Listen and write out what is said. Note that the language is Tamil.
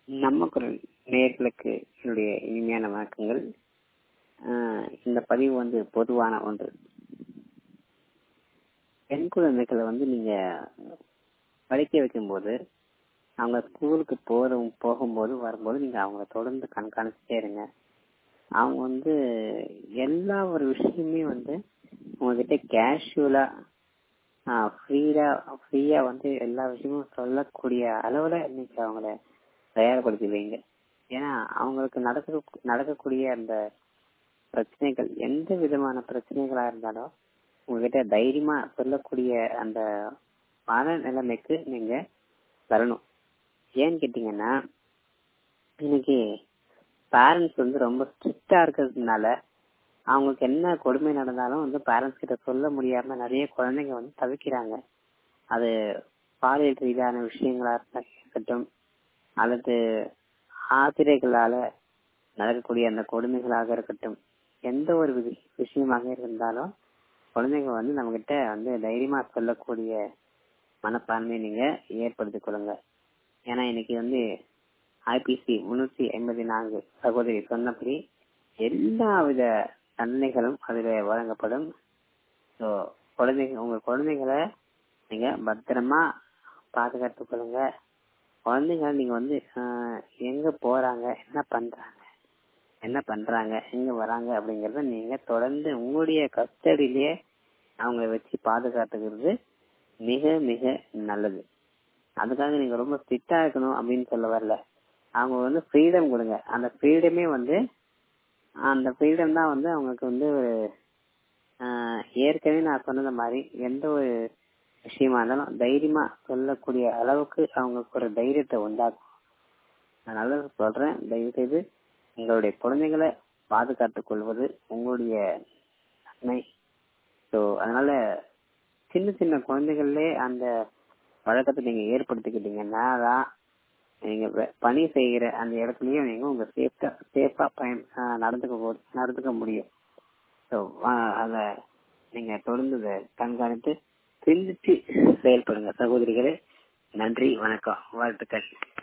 நம்ம குரல் நேயர்களுக்கு என்னுடைய இனிமையான வணக்கங்கள் ஆஹ் இந்த பதிவு வந்து பொதுவான ஒன்று பெண் குழந்தைகளை வந்து நீங்க படிக்க வைக்கும்போது அவங்க ஸ்கூலுக்கு போற போகும்போது வரும்போது நீங்க அவங்கள தொடர்ந்து கண்காணிச்சுட்டே இருங்க அவங்க வந்து எல்லா ஒரு விஷயமே வந்து உங்ககிட்ட கேஷுவலா ஃப்ரீயா ஃப்ரீயா வந்து எல்லா விஷயமும் சொல்லக்கூடிய அளவுல இன்னைக்கு அவங்கள தயார்படுத்தி வைங்க ஏன்னா அவங்களுக்கு நடக்க நடக்கக்கூடிய அந்த பிரச்சனைகள் எந்த விதமான பிரச்சனைகளா இருந்தாலும் உங்ககிட்ட தைரியமா சொல்லக்கூடிய அந்த மன நிலைமைக்கு நீங்க வரணும் ஏன்னு கேட்டீங்கன்னா இன்னைக்கு பேரண்ட்ஸ் வந்து ரொம்ப ஸ்ட்ரிக்டா இருக்கிறதுனால அவங்களுக்கு என்ன கொடுமை நடந்தாலும் வந்து பேரண்ட்ஸ் கிட்ட சொல்ல முடியாம நிறைய குழந்தைங்க வந்து தவிக்கிறாங்க அது பாலியல் ரீதியான விஷயங்களா இருக்கட்டும் அல்லது ஆசிரியர்களால நடக்கக்கூடிய அந்த கொடுமைகளாக இருக்கட்டும் எந்த ஒரு விஷயமாக இருந்தாலும் குழந்தைங்க வந்து நம்ம கிட்ட வந்து தைரியமா சொல்லக்கூடிய மனப்பான்மையை நீங்க ஏற்படுத்திக் கொள்ளுங்க ஏன்னா இன்னைக்கு வந்து ஐபிசி முன்னூத்தி ஐம்பத்தி நான்கு சகோதரி சொன்னபடி எல்லா வித நன்மைகளும் அதுல வழங்கப்படும் ஸோ குழந்தைங்க உங்க குழந்தைங்களை நீங்க பத்திரமா பாதுகாத்துக் கொள்ளுங்க குழந்தைங்க நீங்க வந்து எங்க போறாங்க என்ன பண்றாங்க என்ன பண்றாங்க எங்க வராங்க அப்படிங்கறத நீங்க தொடர்ந்து உங்களுடைய கஸ்டடியிலேயே அவங்கள வச்சு பாதுகாத்துக்கிறது மிக மிக நல்லது அதுக்காக நீங்க ரொம்ப ஸ்ட்ரிக்டா இருக்கணும் அப்படின்னு சொல்ல வரல அவங்க வந்து ஃப்ரீடம் கொடுங்க அந்த ஃப்ரீடமே வந்து அந்த ஃப்ரீடம் தான் வந்து அவங்களுக்கு வந்து ஒரு ஏற்கனவே நான் சொன்னது மாதிரி எந்த ஒரு விஷயமா இருந்தாலும் தைரியமா சொல்லக்கூடிய அளவுக்கு அவங்களுக்கு ஒரு தைரியத்தை உண்டாக்கும் அதனால சொல்றேன் தயவு செய்து உங்களுடைய குழந்தைகளை பாதுகாத்துக் கொள்வது உங்களுடைய நன்மை ஸோ அதனால சின்ன சின்ன குழந்தைகள்லே அந்த வழக்கத்தை நீங்க ஏற்படுத்திக்கிட்டீங்கன்னா தான் நீங்க பணி செய்கிற அந்த இடத்துலயும் நீங்க உங்க சேஃப்டா சேஃபா பயன் நடந்துக்க நடந்துக்க முடியும் ஸோ அத நீங்க தொடர்ந்து கண்காணித்து சிந்திச்சு செயல்படுங்க சகோதரிகளே நன்றி வணக்கம் வாழ்த்துக்கள்